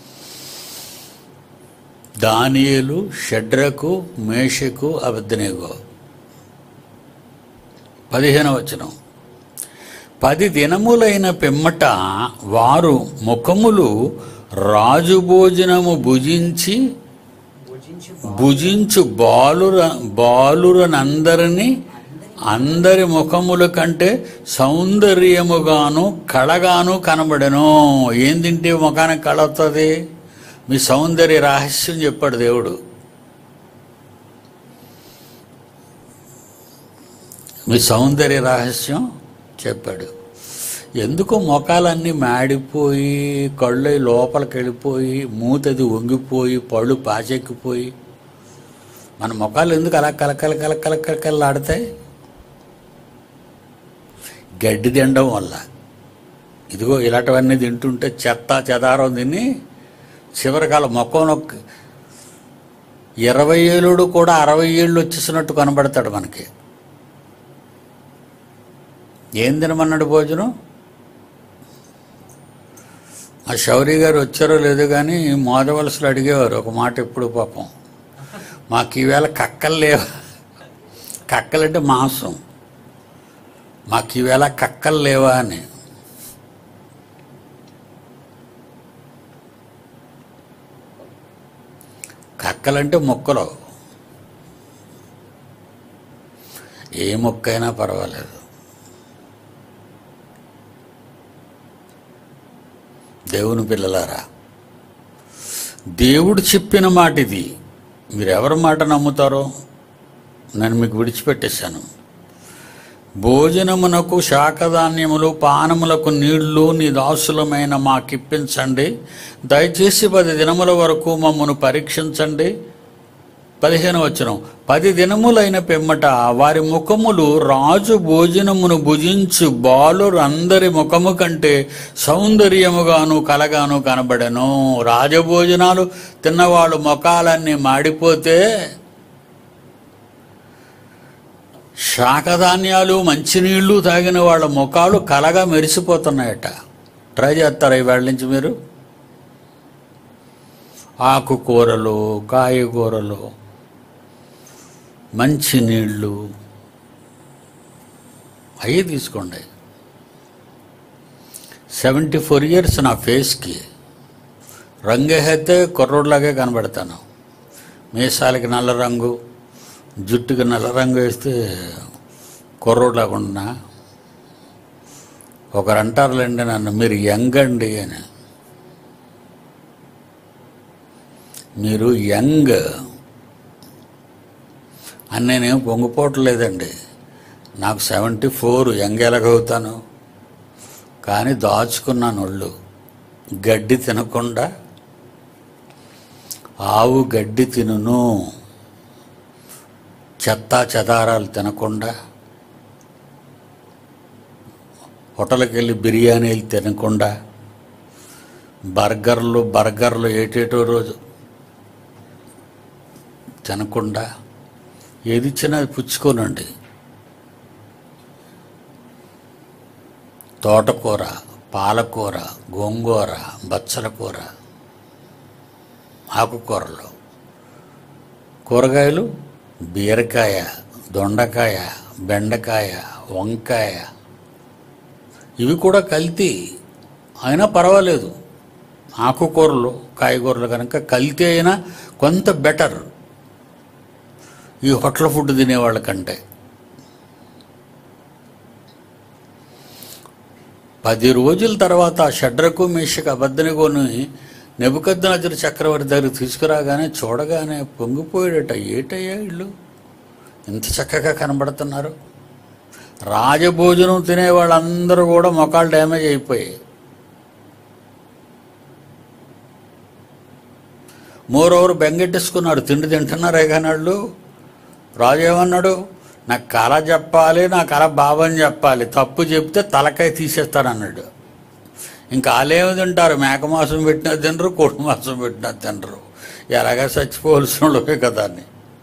దానియేలు షడ్రకు మేషకు అబద్ధనేగో పదిహేను వచనం పది దినములైన పిమ్మట వారు ముఖములు రాజు భోజనము భుజించి భుజించు భుజించు బాలుర బాలురనందరినీ అందరి ముఖముల కంటే సౌందర్యముగాను కళగాను కనబడెను ఏం తింటే ముఖానికి కళ వస్తుంది మీ సౌందర్య రహస్యం చెప్పాడు దేవుడు మీ సౌందర్య రహస్యం చెప్పాడు ఎందుకో మొఖాలన్నీ మాడిపోయి కళ్ళు లోపలికి వెళ్ళిపోయి మూతది వంగిపోయి పళ్ళు పాచెక్కిపోయి మన ముఖాలు ఎందుకు అలా కలకల కలకల కలకలాడతాయి గడ్డి తినడం వల్ల ఇదిగో ఇలాంటివన్నీ తింటుంటే చెత్త చెదారం తిని చివరికాల మొక్కం నొక్కి ఇరవై ఏళ్ళుడు కూడా అరవై ఏళ్ళు వచ్చేసినట్టు కనబడతాడు మనకి ఏం తినమన్నాడు భోజనం ఆ శౌరి గారు వచ్చారో లేదో కానీ మోదవలసలు అడిగేవారు ఒక మాట ఎప్పుడు పాపం మాకు ఈవేళ కక్కలు లేవా కక్కలంటే మాంసం మాకు ఈవేళ కక్కలు లేవా అని కక్కలంటే మొక్కలు ఏ మొక్క అయినా పర్వాలేదు దేవుని పిల్లలారా దేవుడు చెప్పిన మాట ఇది మీరు ఎవరి మాట నమ్ముతారో నేను మీకు విడిచిపెట్టేశాను భోజనమునకు శాకధాన్యములు పానములకు నీళ్లు నీ దాసులమైన మాకిప్పించండి దయచేసి పది దినముల వరకు మమ్మను పరీక్షించండి పదిహేను వచనం పది దినములైన పిమ్మట వారి ముఖములు రాజు భోజనమును భుజించు బాలురందరి ముఖము కంటే సౌందర్యముగాను కలగాను కనబడెను రాజభోజనాలు తిన్నవాళ్ళు ముఖాలన్నీ మాడిపోతే శాకధాన్యాలు మంచినీళ్లు తాగిన వాళ్ళ ముఖాలు కలగా మెరిసిపోతున్నాయట ట్రై చేస్తారా ఇవాళ నుంచి మీరు ఆకుకూరలు కాయగూరలు మంచినీళ్ళు అవి తీసుకోండి సెవెంటీ ఫోర్ ఇయర్స్ నా ఫేస్కి రంగేహైతే కుర్రోడ్లాగే కనబడతాను మీసాలకి నల్ల రంగు జుట్టుకి నల్ల రంగు వేస్తే కుర్రోడ్లాగా ఉన్నా ఒకరు అంటారులేండి నన్ను మీరు యంగ్ అండి అని మీరు యంగ్ అని నేనేం పొంగిపోవట్లేదండి నాకు సెవెంటీ ఫోర్ యంగ్ ఎలాగవుతాను కానీ దాచుకున్నాను ఒళ్ళు గడ్డి తినకుండా ఆవు గడ్డి తినును చెత్త చెదారాలు తినకుండా హోటల్కి వెళ్ళి బిర్యానీలు తినకుండా బర్గర్లు బర్గర్లు ఏటేటో రోజు తినకుండా ఏది ఇచ్చినా అది పుచ్చుకోనండి తోటకూర పాలకూర గోంగూర బచ్చల కూర ఆకుకూరలు కూరగాయలు బీరకాయ దొండకాయ బెండకాయ వంకాయ ఇవి కూడా కల్తీ అయినా పర్వాలేదు ఆకుకూరలు కాయగూరలు కనుక కల్తీ అయినా కొంత బెటర్ ఈ హోటల్ ఫుడ్ తినేవాళ్ళ కంటే పది రోజుల తర్వాత షడ్రకు మేషకు అబద్ధనిగోని నెబుకద్నజరు చక్రవర్తి దగ్గరికి తీసుకురాగానే చూడగానే పొంగిపోయాడట ఏటయ్యా ఇళ్ళు ఇంత చక్కగా కనబడుతున్నారు రాజభోజనం తినే వాళ్ళందరూ కూడా మొఖాలు డ్యామేజ్ అయిపోయాయి మోరోవర్ బెంగెట్టేసుకున్నాడు తిండి తింటున్నారే కానీ వాళ్ళు రాజు ఏమన్నాడు నాకు కళ చెప్పాలి నా కళ బాబని చెప్పాలి తప్పు చెప్తే తలకాయ తీసేస్తానన్నాడు ఇంకా వాళ్ళేమి తింటారు మేక మాంసం పెట్టినా తినరు కోడి మాంసం పెట్టినా తినరు ఎలాగా చచ్చిపోవలసిన వాళ్ళే కదా అని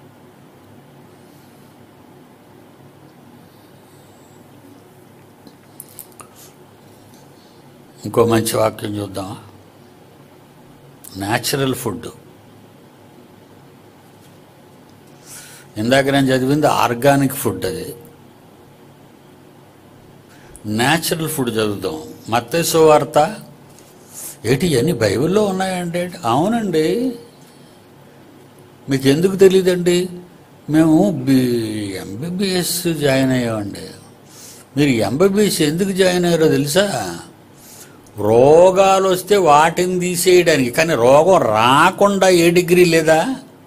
ఇంకో మంచి వాక్యం చూద్దామా న్యాచురల్ ఫుడ్ ఇందాక నేను చదివింది ఆర్గానిక్ ఫుడ్ అది న్యాచురల్ ఫుడ్ చదువుదాం మత్తేసు వార్త ఏంటి ఇవన్నీ బైబిల్లో ఉన్నాయండి అవునండి మీకు ఎందుకు తెలియదండి మేము బి ఎంబీబీఎస్ జాయిన్ అయ్యామండి మీరు ఎంబీబీఎస్ ఎందుకు జాయిన్ అయ్యారో తెలుసా రోగాలు వస్తే వాటిని తీసేయడానికి కానీ రోగం రాకుండా ఏ డిగ్రీ లేదా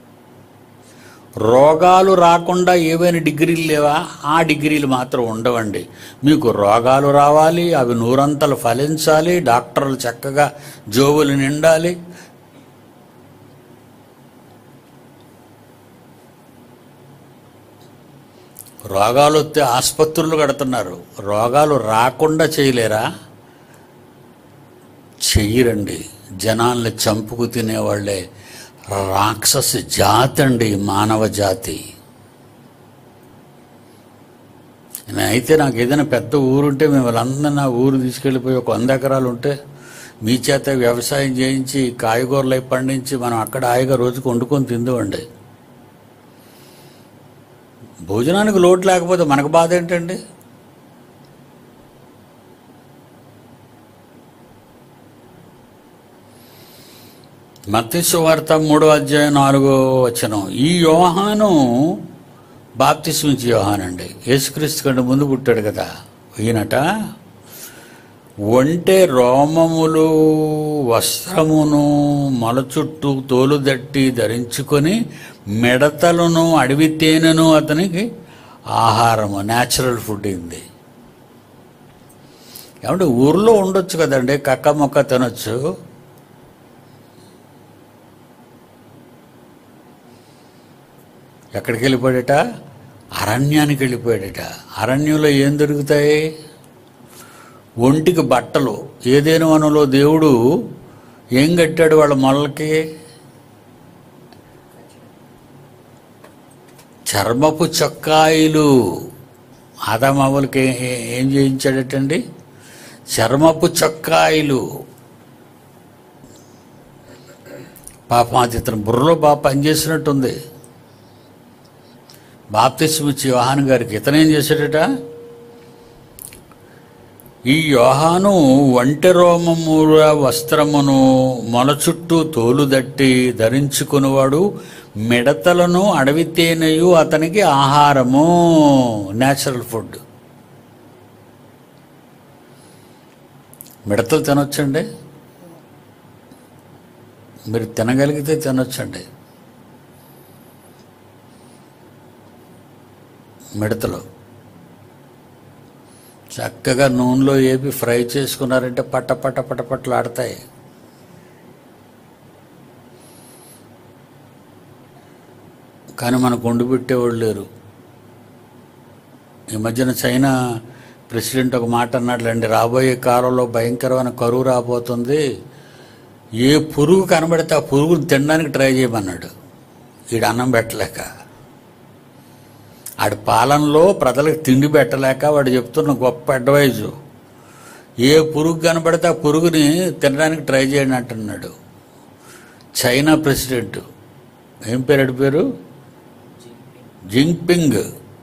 రోగాలు రాకుండా ఏవైనా డిగ్రీలు లేవా ఆ డిగ్రీలు మాత్రం ఉండవండి మీకు రోగాలు రావాలి అవి నూరంతలు ఫలించాలి డాక్టర్లు చక్కగా జోబులు నిండాలి రోగాలు వస్తే ఆసుపత్రులు కడుతున్నారు రోగాలు రాకుండా చేయలేరా చెయ్యరండి జనాల్ని చంపుకు తినేవాళ్ళే రాక్షస జాతి అండి మానవ జాతి అయితే నాకు ఏదైనా పెద్ద ఊరుంటే మేము వాళ్ళందరూ నా ఊరు తీసుకెళ్ళిపోయి ఒక వంద ఎకరాలు ఉంటే మీ చేత వ్యవసాయం చేయించి కాయగూరలు అవి పండించి మనం అక్కడ హాయిగా రోజుకు వండుకొని తిందామండి భోజనానికి లోటు లేకపోతే మనకు బాధ ఏంటండి మత్స్సు వార్త మూడో అధ్యాయం నాలుగో వచనం ఈ యోహాను బాప్తిస్మించి యోహాన్ అండి యేసుక్రీస్తు కంటే ముందు పుట్టాడు కదా ఈయనట ఒంటె రోమములు వస్త్రమును మొల చుట్టూ తోలుదట్టి ధరించుకొని మిడతలను అడవి తేనెను అతనికి ఆహారము న్యాచురల్ ఫుడ్ అయింది ఏమంటే ఊర్లో ఉండొచ్చు కదండి కక్క మొక్క తినొచ్చు ఎక్కడికి వెళ్ళిపోయాడట అరణ్యానికి వెళ్ళిపోయాడట అరణ్యంలో ఏం దొరుకుతాయి ఒంటికి బట్టలు ఏదేను వనంలో దేవుడు ఏం కట్టాడు వాళ్ళ మొలకి చర్మపు చొక్కాయిలు ఆదామావులకి ఏ- ఏం చేయించాడటండి చర్మపు చొక్కాయిలు పాపం అది ఇతను బుర్రలో బాగా పనిచేసినట్టుంది బాప్తిస్మిచ్చి యోహాను గారికి ఇతనేం చేశాడట ఈ యోహాను ఒంటె రోమముల వస్త్రమును మొల చుట్టూ తోలుదట్టి ధరించుకునేవాడు మిడతలను అడవి తేనెయు అతనికి ఆహారము న్యాచురల్ ఫుడ్ మిడతలు తినొచ్చండి మీరు తినగలిగితే తినొచ్చండి మిడతలు చక్కగా నూనెలో వేపి ఫ్రై చేసుకున్నారంటే పట్ట పట్ట పట్ట పట్టలు ఆడతాయి కానీ మనకు వండి పెట్టేవాళ్ళు లేరు ఈ మధ్యన చైనా ప్రెసిడెంట్ ఒక మాట అన్నాడులేండి రాబోయే కాలంలో భయంకరమైన కరువు రాబోతుంది ఏ పురుగు కనబడితే ఆ పురుగును తినడానికి ట్రై చేయమన్నాడు ఈడు అన్నం పెట్టలేక ఆడి పాలనలో ప్రజలకు తిండి పెట్టలేక వాడు చెప్తున్న గొప్ప అడ్వైజు ఏ పురుగు కనబడితే ఆ పురుగుని తినడానికి ట్రై చేయండి అంటున్నాడు చైనా ప్రెసిడెంట్ ఏం పేరు అడి పేరు జింగ్పింగ్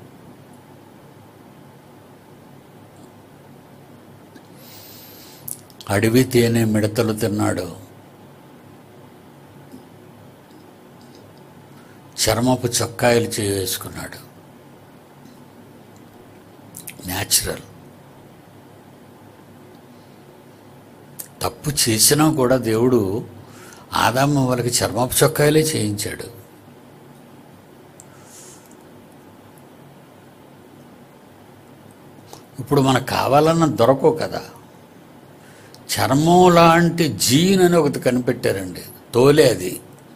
అడవి తేనె మిడతలు తిన్నాడు చర్మపు చొక్కాయలు వేసుకున్నాడు న్యాచురల్ తప్పు చేసినా కూడా దేవుడు ఆదాము వాళ్ళకి చర్మపు చొక్కాయలే చేయించాడు ఇప్పుడు మనకు కావాలన్న దొరకవు కదా చర్మం లాంటి జీన్ అని ఒకటి కనిపెట్టారండి తోలే అది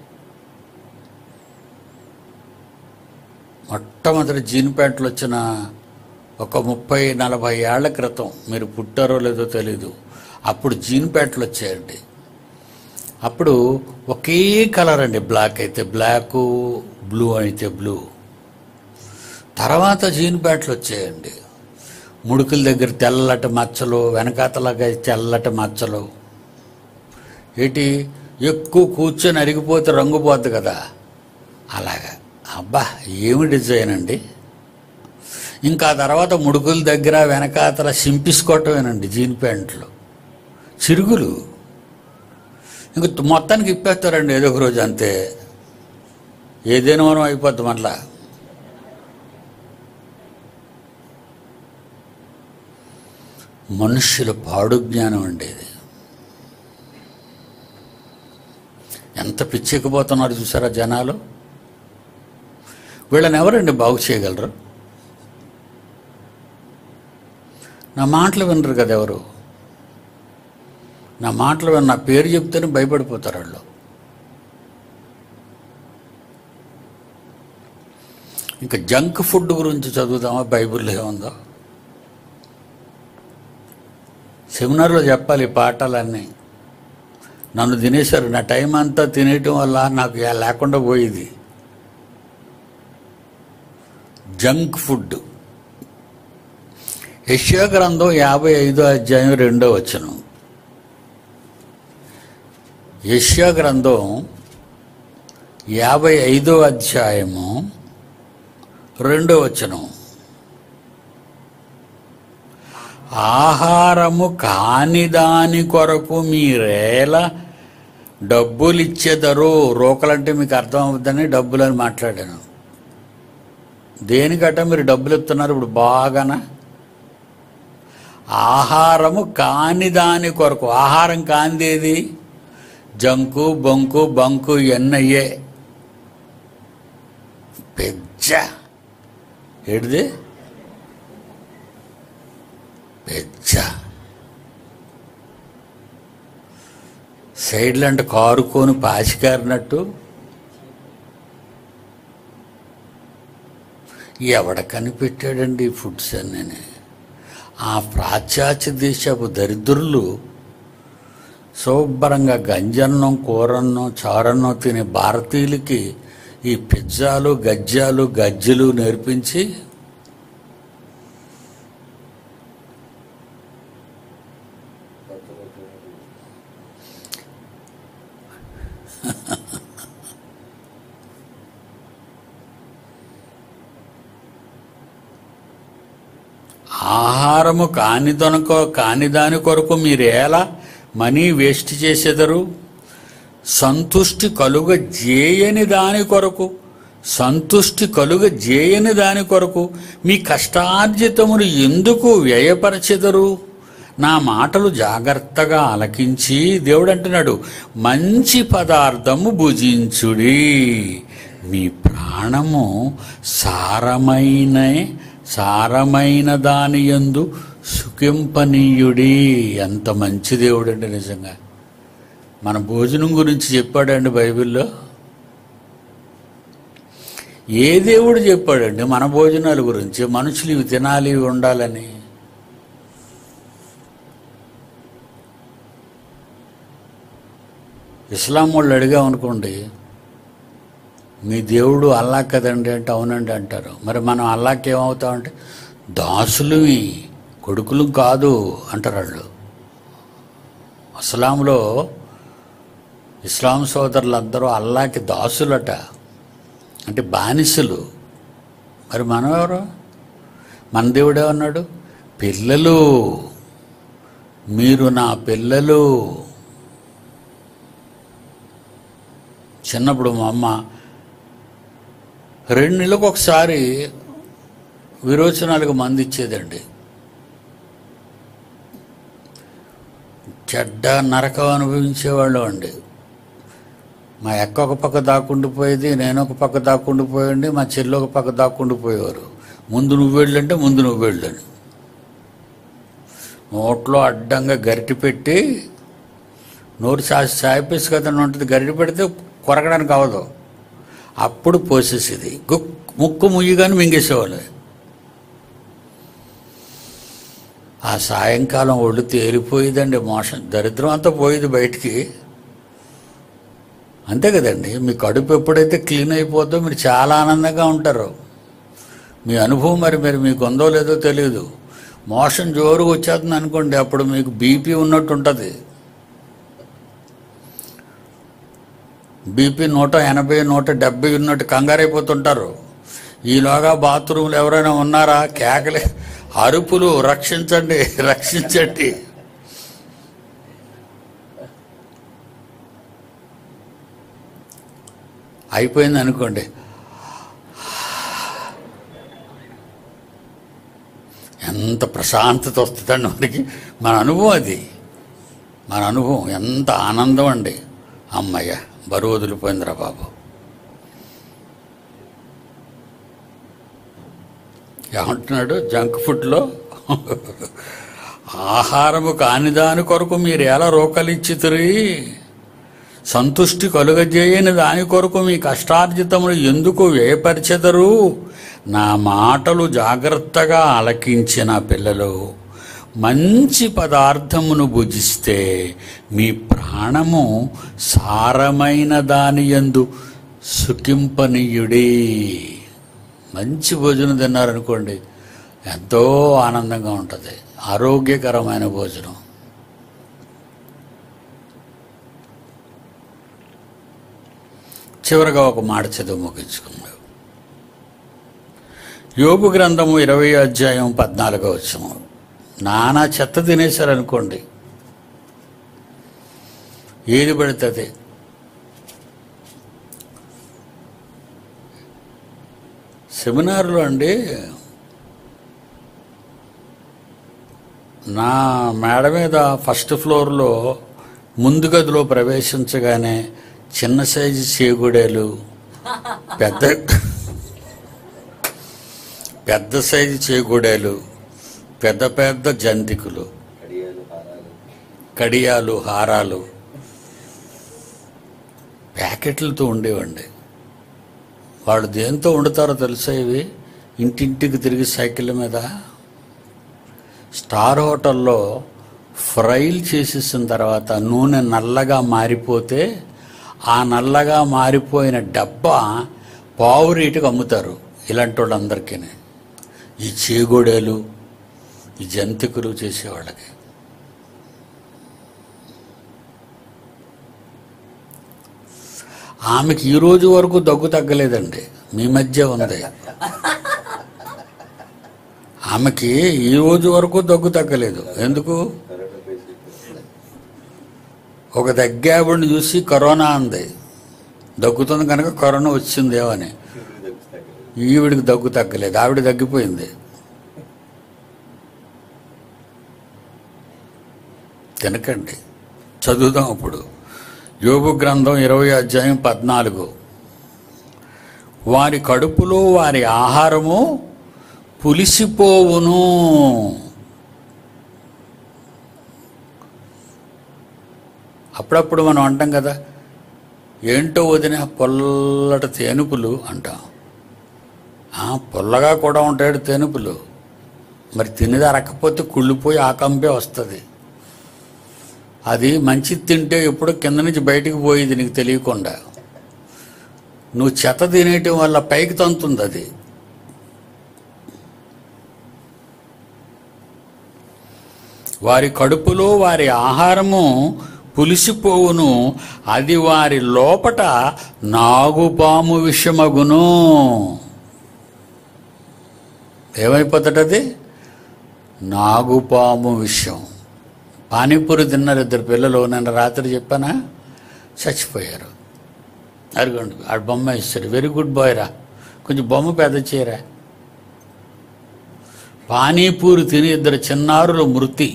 మొట్టమొదటి జీన్ ప్యాంట్లు వచ్చిన ఒక ముప్పై నలభై ఏళ్ల క్రితం మీరు పుట్టారో లేదో తెలీదు అప్పుడు జీన్ ప్యాంట్లు వచ్చాయండి అప్పుడు ఒకే కలర్ అండి బ్లాక్ అయితే బ్లాక్ బ్లూ అయితే బ్లూ తర్వాత జీన్ ప్యాంట్లు వచ్చాయండి ముడుకుల దగ్గర తెల్లటి మచ్చలు వెనకాతలాగా తెల్లటి మచ్చలు ఏంటి ఎక్కువ కూర్చొని అరిగిపోతే రంగు పోద్ది కదా అలాగా అబ్బా ఏమి డిజైన్ అండి ఇంకా ఆ తర్వాత ముడుకుల దగ్గర వెనకాతల సింపిసుకోవటమేనండి జీన్ ప్యాంట్లు చిరుగులు ఇంక మొత్తానికి ఇప్పేస్తారండి ఏదో ఒక రోజు అంతే ఏదైనా మనం అయిపోద్ది మళ్ళా మనుష్యుల పాడు జ్ఞానం అండి ఇది ఎంత పిచ్చెక్కిపోతున్నారు చూసారా జనాలు వీళ్ళని ఎవరండి బాగు చేయగలరు నా మాటలు వినరు కదా ఎవరు నా మాటలు విన్న నా పేరు చెప్తేనే భయపడిపోతారు వాళ్ళు ఇంకా జంక్ ఫుడ్ గురించి చదువుదామా బైబిల్లో ఏముందో సెమినార్లో చెప్పాలి ఈ పాఠాలన్నీ నన్ను తినేశారు నా టైం అంతా తినేయటం వల్ల నాకు ఇక లేకుండా పోయేది జంక్ ఫుడ్ యశ్యా గ్రంథం యాభై ఐదో అధ్యాయం రెండో వచనం యశ్యా గ్రంథం యాభై ఐదో అధ్యాయము రెండో వచనం ఆహారము కాని దాని కొరకు మీరేల డబ్బులు ఇచ్చేదరు రోకలంటే మీకు అర్థం అవుతుందని డబ్బులని మాట్లాడాను దేనికట మీరు డబ్బులు ఇస్తున్నారు ఇప్పుడు బాగానా ఆహారము కాని దాని కొరకు ఆహారం కానిదేది జంకు బొంకు బంకు ఎన్నయ్యే పెద్ద ఏడిది పెద్ద సైడ్లు అంటే కారుకొని పాసికారినట్టు ఎవడ కనిపెట్టాడండి ఈ ఫుడ్స్ అన్నీ ఆ పాశ్చాత్య దేశపు దరిద్రులు శుభ్రంగా గంజన్నం కూరన్నం చారన్నం తినే భారతీయులకి ఈ పిజ్జాలు గజ్జాలు గజ్జలు నేర్పించి ఆహారము కాని దొనక కాని దాని కొరకు మీరు ఎలా మనీ వేస్ట్ చేసేదరు సంతుష్టి కలుగ జేయని దాని కొరకు సంతుష్టి కలుగ జేయని దాని కొరకు మీ కష్టార్జితమును ఎందుకు వ్యయపరచెదరు నా మాటలు జాగ్రత్తగా ఆలకించి దేవుడు అంటున్నాడు మంచి పదార్థము భుజించుడి మీ ప్రాణము సారమైన సారమైన దాని యందు సుఖింపనీయుడి ఎంత మంచి దేవుడు అండి నిజంగా మన భోజనం గురించి చెప్పాడండి బైబిల్లో ఏ దేవుడు చెప్పాడండి మన భోజనాల గురించి మనుషులు ఇవి తినాలి ఇవి ఉండాలని ఇస్లాం వాళ్ళు అడిగామనుకోండి మీ దేవుడు అల్లా కదండి అంటే అవునండి అంటారు మరి మనం అల్లాకి ఏమవుతామంటే దాసులువి కొడుకులు కాదు అంటారు వాళ్ళు అస్లాంలో ఇస్లాం సోదరులందరూ అల్లాకి దాసులట అంటే బానిసలు మరి మనం ఎవరు మన దేవుడు ఏమన్నాడు పిల్లలు మీరు నా పిల్లలు చిన్నప్పుడు మా అమ్మ రెండు నెలలకు ఒకసారి విరోచనాలకు మంది ఇచ్చేదండి చెడ్డ నరకం అనుభవించేవాళ్ళు అండి మా అక్క ఒక పక్క దాక్కుండిపోయేది నేను ఒక పక్క దాక్కుండిపోయండి మా చెల్లి ఒక పక్క దాక్కుండిపోయేవారు ముందు నువ్వు వెళ్ళంటే ముందు నువ్వు వెళ్ళని నోట్లో అడ్డంగా గరిటె పెట్టి నోరు సా సాయిపేసి కదా ఉంటుంది గరిటె పెడితే కొరకడానికి అవ్వదు అప్పుడు పోసేసేది గుక్ ముక్కు ముయ్యగానే మింగేసేవాళ్ళు ఆ సాయంకాలం ఒళ్ళు తేలిపోయేదండి మోషన్ దరిద్రం అంతా పోయేది బయటికి అంతే కదండి మీ కడుపు ఎప్పుడైతే క్లీన్ అయిపోద్దో మీరు చాలా ఆనందంగా ఉంటారు మీ అనుభవం మరి మరి మీకు ఉందో లేదో తెలియదు మోషన్ జోరుగా వచ్చేస్తుంది అనుకోండి అప్పుడు మీకు బీపీ ఉన్నట్టు ఉంటుంది బీపీ నూట ఎనభై నూట డెబ్బై ఉన్నట్టు కంగారైపోతుంటారు ఈలోగా బాత్రూమ్లు ఎవరైనా ఉన్నారా కేకలే అరుపులు రక్షించండి రక్షించండి అయిపోయింది అనుకోండి ఎంత ప్రశాంతత వస్తుందండి మనకి మన అనుభవం అది మన అనుభవం ఎంత ఆనందం అండి అమ్మయ్య బరువు వదిలిపోయిందిరా బాబు ఏమంటున్నాడు జంక్ ఫుడ్లో ఆహారము కాని దాని కొరకు మీరు ఎలా రోకలిచ్చితిరి సంతుష్టి కలుగజేయని దాని కొరకు మీ కష్టార్జితములు ఎందుకు వ్యయపరిచెదరు నా మాటలు జాగ్రత్తగా ఆలకించిన పిల్లలు మంచి పదార్థమును భుజిస్తే మీ ప్రాణము సారమైన దాని యందు సుఖింపనీయుడి మంచి భోజనం తిన్నారనుకోండి ఎంతో ఆనందంగా ఉంటుంది ఆరోగ్యకరమైన భోజనం చివరగా ఒక మాట చదువు ముగించుకుందాం యోగు గ్రంథము ఇరవై అధ్యాయం పద్నాలుగో వచ్చము నానా చెత్త తినేశారనుకోండి ఏది పడుతుంది సెమినార్లో అండి నా మేడ మీద ఫస్ట్ ఫ్లోర్లో ముందు గదిలో ప్రవేశించగానే చిన్న సైజు చేగుడేలు పెద్ద పెద్ద సైజు చేగుడేలు పెద్ద పెద్ద జంతికలు కడియాలు హారాలు కడియాలు హారాలు ప్యాకెట్లతో ఉండేవండి వాళ్ళు దేంతో వండుతారో తెలుసా ఇవి ఇంటింటికి తిరిగి సైకిళ్ళ మీద స్టార్ హోటల్లో ఫ్రైలు చేసేసిన తర్వాత నూనె నల్లగా మారిపోతే ఆ నల్లగా మారిపోయిన డబ్బా పావు రేటుకు అమ్ముతారు ఇలాంటి వాళ్ళందరికీ ఈ చేగోడేలు ఈ జంతికలు చేసేవాళ్ళకి ఆమెకి ఈ రోజు వరకు దగ్గు తగ్గలేదండి మీ మధ్య ఉంది ఆమెకి ఈ రోజు వరకు దగ్గు తగ్గలేదు ఎందుకు కరోనా పేషెంట్ ఒక దగ్గావిడిని చూసి కరోనా అంది దగ్గుతుంది కనుక కరోనా వచ్చిందేమని శివుడు తగ్గిస్తాడు ఈవిడికి దగ్గు తగ్గలేదు ఆవిడ తగ్గిపోయింది తినకండి చదువుదాం అప్పుడు యోగు గ్రంథం ఇరవై అధ్యాయం పద్నాలుగు వారి కడుపులో వారి ఆహారము పులిసిపోవును అప్పుడప్పుడు మనం అంటాం కదా ఏంటో వదిన పొల్లటి తేనుపులు అంటాం ఆ, పుల్లగా కూడా ఉంటాడు తేనుపులు మరి తినేది అరకపోతే కుళ్ళిపోయి ఆకంపే వస్తుంది అది మంచిది తింటే ఎప్పుడో కింద నుంచి బయటికి పోయేది నీకు తెలియకుండా నువ్వు చెత్త తినేయటం వల్ల పైకి తంతుంది అది వారి కడుపులో వారి ఆహారము పులిసిపోవును అది వారి లోపట నాగుపాము విషమగును ఏమైపోతాడది నాగుపాము విషయం పానీపూరి తిన్నారు ఇద్దరు పిల్లలు నేను రాత్రి చెప్పానా చచ్చిపోయారు అదిగోండి ఆ బొమ్మ ఇస్తాడు వెరీ గుడ్ బాయ్ రా కొంచెం బొమ్మ పెద్ద చేయరా పానీపూరి తిని ఇద్దరు చిన్నారుల మృతి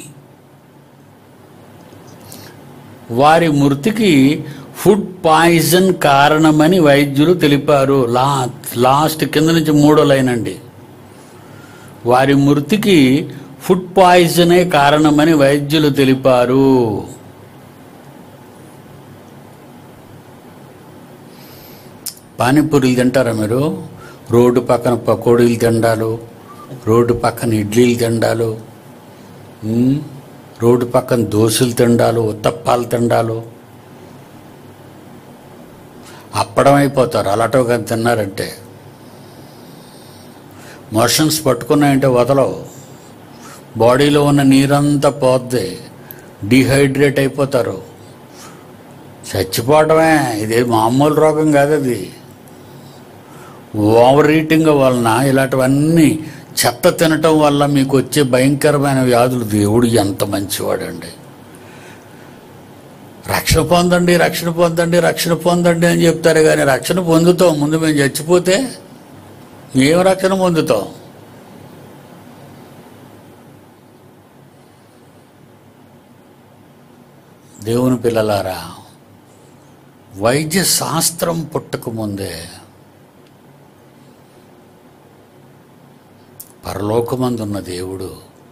వారి మృతికి ఫుడ్ పాయిజన్ కారణమని వైద్యులు తెలిపారు లా లాస్ట్ కింద నుంచి మూడో లైన్ అండి వారి మృతికి ఫుడ్ పాయిజనే కారణమని వైద్యులు తెలిపారు పానీపూరీలు తింటారా మీరు రోడ్డు పక్కన పకోడీలు తిండాలు రోడ్డు పక్కన ఇడ్లీలు తిండాలు ఉమ్, రోడ్డు పక్కన దోశలు తిండాలు ఉత్తప్పాలు తిండాలు అప్పడం అయిపోతారు అలాటో కానీ తిన్నారంటే మోషన్స్ పట్టుకున్నాయంటే వదలవు బాడీలో ఉన్న నీరంతా పోద్ది డీహైడ్రేట్ అయిపోతారు చచ్చిపోవటమే ఇది మామూలు రోగం కాదు అది ఓవర్ ఈటింగ్ వలన ఇలాంటివన్నీ చెత్త తినటం వల్ల మీకు వచ్చే భయంకరమైన వ్యాధులు దేవుడు ఎంత మంచివాడండి రక్షణ పొందండి రక్షణ పొందండి రక్షణ పొందండి అని చెప్తారు కానీ రక్షణ పొందుతాం ముందు మేము చచ్చిపోతే ఏం రక్షణ పొందుతాం దేవుని పిల్లలారా వైద్య శాస్త్రం పుట్టకముందే పరలోకమందున్న దేవుడు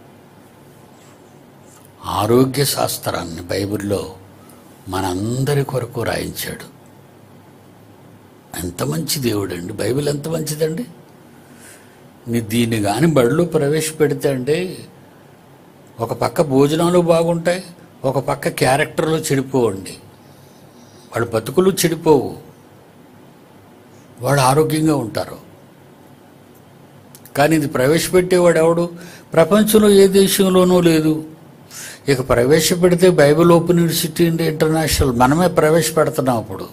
ఆరోగ్య శాస్త్రాన్ని బైబిల్లో మనందరి కొరకు రాయించాడు ఎంత మంచి దేవుడు అండి బైబిల్ ఎంత మంచిదండి నీ దీన్ని కానీ బడిలో ప్రవేశపెడితే అండి ఒక పక్క భోజనాలు బాగుంటాయి ఒక పక్క క్యారెక్టర్లు చెడిపోవండి వాళ్ళ బతుకులు చెడిపోవు వాళ్ళు ఆరోగ్యంగా ఉంటారు కానీ ఇది ప్రవేశపెట్టేవాడు ఎవడు ప్రపంచంలో ఏ దేశంలోనూ లేదు ఇక ప్రవేశపెడితే Bible open university India international మనమే ప్రవేశపెడుతున్నాం అప్పుడు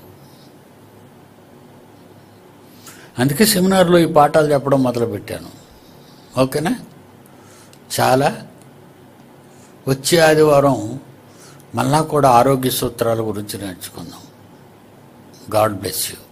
అందుకే సెమినార్లో ఈ పాఠాలు చెప్పడం మొదలుపెట్టాను ఓకేనా చాలా వచ్చే ఆదివారం మళ్ళా కూడా ఆరోగ్య సూత్రాల గురించి నేర్చుకుందాం గాడ్ బ్లెస్ యూ